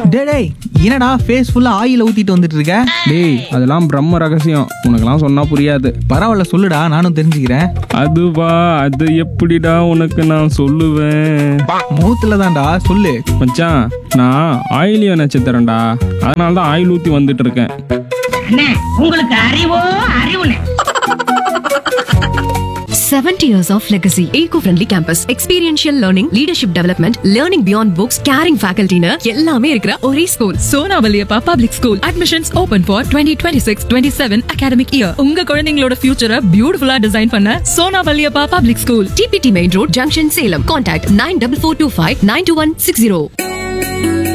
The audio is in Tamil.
டேய் டேய் என்னடா ஃபேஸ் ஃபுல்லா ஆயில் ஊத்திட்டு வந்துட்டு இருக்க டேய் அதெல்லாம் பிரம்ம ரகசியம் உனக்கெல்லாம் சொன்னா புரியாது பரவாயில்ல சொல்லுடா நானும் தெரிஞ்சுக்கிறேன் அதுவா அது எப்படிடா உனக்கு நான் சொல்லுவேன் மூத்துல தான்டா சொல்லு மச்சான் நான் ஆயிலிய நட்சத்திரம்டா அதனால தான் ஆயில் ஊற்றி வந்துட்டு இருக்கேன் அண்ணே உங்களுக்கு அறிவோ அறிவுனே 70 years of legacy. Eco-friendly campus. Experiential learning, leadership development, learning beyond books, caring faculty னு எல்லாமே இருக்கிற ஒரே school Sona Valliappa public school admissions open for twenty twenty six twenty seven academic year உங்க குழந்தைங்களோட ஃபியூச்சரை பியூட்டிஃபுல்லா டிசைன் பண்ண Sona Valliappa public school TPT main road junction Salem contact nine double four two five nine two one six zero